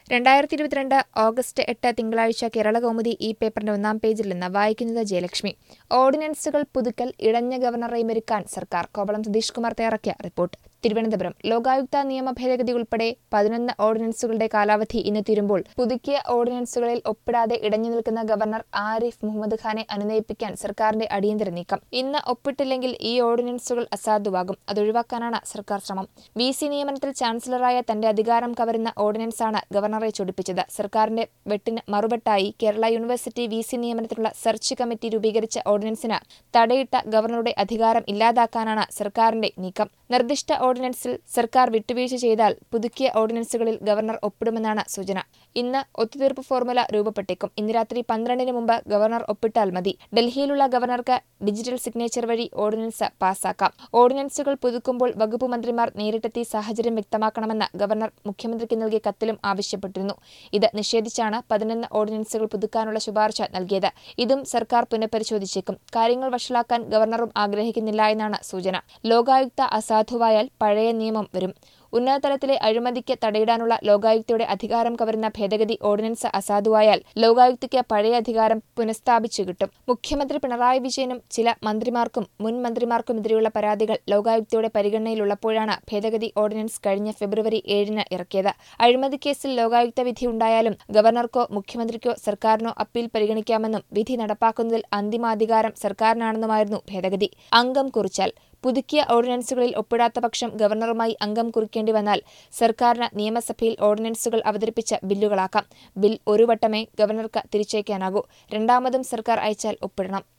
രണ്ടായിരത്തി ഇരുപത്തിരണ്ട് ഓഗസ്റ്റ് എട്ട് തിങ്കളാഴ്ച കേരള കൗമുദി ഈ പേപ്പറിന്റെ ഒന്നാം പേജിൽ നിന്ന് വായിക്കുന്നത് ജയലക്ഷ്മി ഓർഡിനൻസുകൾ പുതുക്കൽ ഇടഞ്ഞ ഗവർണറെ മെരുക്കാൻ സർക്കാർ കോവളം സതീഷ് കുമാർ തയ്യാറാക്കിയ റിപ്പോർട്ട് തിരുവനന്തപുരം ലോകായുക്ത നിയമ ഭേദഗതി ഉൾപ്പെടെ പതിനൊന്ന് ഓർഡിനൻസുകളുടെ കാലാവധി ഇന്ന് തീരുമ്പോൾ പുതുക്കിയ ഓർഡിനൻസുകളിൽ ഒപ്പിടാതെ ഇടഞ്ഞു നിൽക്കുന്ന ഗവർണർ ആരിഫ് മുഹമ്മദ് ഖാനെ അനുനയിപ്പിക്കാൻ സർക്കാരിന്റെ അടിയന്തര നീക്കം ഇന്ന് ഒപ്പിട്ടില്ലെങ്കിൽ ഈ ഓർഡിനൻസുകൾ അസാധുവാകും അതൊഴിവാക്കാനാണ് സർക്കാർ ശ്രമം വി സി നിയമനത്തിൽ ചാൻസലറായ തന്റെ അധികാരം കവരുന്ന ഓർഡിനൻസാണ് ഗവർണറെ ചൊടിപ്പിച്ചത് സർക്കാരിന്റെ വെട്ടിന് മറുപെട്ടായി കേരള യൂണിവേഴ്സിറ്റി വി സി നിയമനത്തിനുള്ള സെർച്ച് കമ്മിറ്റി രൂപീകരിച്ച ഓർഡിനൻസിന് തടയിട്ട ഗവർണറുടെ അധികാരം ഇല്ലാതാക്കാനാണ് സർക്കാരിന്റെ നീക്കം നിർദ്ദിഷ്ട ഓർഡിനൻസിൽ സർക്കാർ വിട്ടുവീഴ്ച ചെയ്താൽ പുതുക്കിയ ഓർഡിനൻസുകളിൽ ഗവർണർ ഒപ്പിടുമെന്നാണ് സൂചന ഇന്ന് ഒത്തുതീർപ്പ് ഫോർമുല രൂപപ്പെട്ടേക്കും ഇന്ന് രാത്രി പന്ത്രണ്ടിന് മുമ്പ് ഗവർണർ ഒപ്പിട്ടാൽ മതി ഡൽഹിയിലുള്ള ഗവർണർക്ക് ഡിജിറ്റൽ സിഗ്നേച്ചർ വഴി ഓർഡിനൻസ് പാസാക്കാം ഓർഡിനൻസുകൾ പുതുക്കുമ്പോൾ വകുപ്പ് മന്ത്രിമാർ നേരിട്ടെത്തി സാഹചര്യം വ്യക്തമാക്കണമെന്ന് ഗവർണർ മുഖ്യമന്ത്രിക്ക് നൽകിയ കത്തിലും ആവശ്യപ്പെട്ടിരുന്നു ഇത് നിഷേധിച്ചാണ് പതിനൊന്ന് ഓർഡിനൻസുകൾ പുതുക്കാനുള്ള ശുപാർശ നൽകിയത് ഇതും സർക്കാർ പുനഃപരിശോധിച്ചേക്കും കാര്യങ്ങൾ വഷളാക്കാൻ ഗവർണറും ആഗ്രഹിക്കുന്നില്ല എന്നാണ് സൂചന ലോകായുക്ത അസാധുവായാൽ പഴയ നിയമം വരും ഉന്നതതലത്തിലെ അഴിമതിക്ക് തടയിടാനുള്ള ലോകായുക്തയുടെ അധികാരം കവരുന്ന ഭേദഗതി ഓർഡിനൻസ് അസാധുവായാൽ ലോകായുക്തയ്ക്ക് പഴയ അധികാരം പുനഃസ്ഥാപിച്ചു കിട്ടും മുഖ്യമന്ത്രി പിണറായി വിജയനും ചില മന്ത്രിമാർക്കും മുൻ മന്ത്രിമാർക്കുമെതിരെയുള്ള പരാതികൾ ലോകായുക്തയുടെ പരിഗണനയിലുള്ളപ്പോഴാണ് ഭേദഗതി ഓർഡിനൻസ് കഴിഞ്ഞ ഫെബ്രുവരി ഏഴിന് ഇറക്കിയത് അഴിമതി കേസിൽ ലോകായുക്ത വിധി ഉണ്ടായാലും ഗവർണർക്കോ മുഖ്യമന്ത്രിക്കോ സർക്കാരിനോ അപ്പീൽ പരിഗണിക്കാമെന്നും വിധി നടപ്പാക്കുന്നതിൽ അന്തിമാധികാരം സർക്കാരിനാണെന്നുമായിരുന്നു ഭേദഗതി അംഗം കുറിച്ചാൽ പുതുക്കിയ ഓർഡിനൻസുകളിൽ ഒപ്പിടാത്ത പക്ഷം ഗവർണറുമായി അംഗം കുറിക്കേണ്ടി വന്നാൽ സർക്കാരിന് നിയമസഭയിൽ ഓർഡിനൻസുകൾ അവതരിപ്പിച്ച ബില്ലുകളാക്കാം ബിൽ ഒരു വട്ടമേ ഗവർണർക്ക് തിരിച്ചയക്കാനാകൂ രണ്ടാമതും സർക്കാർ അയച്ചാൽ ഒപ്പിടണം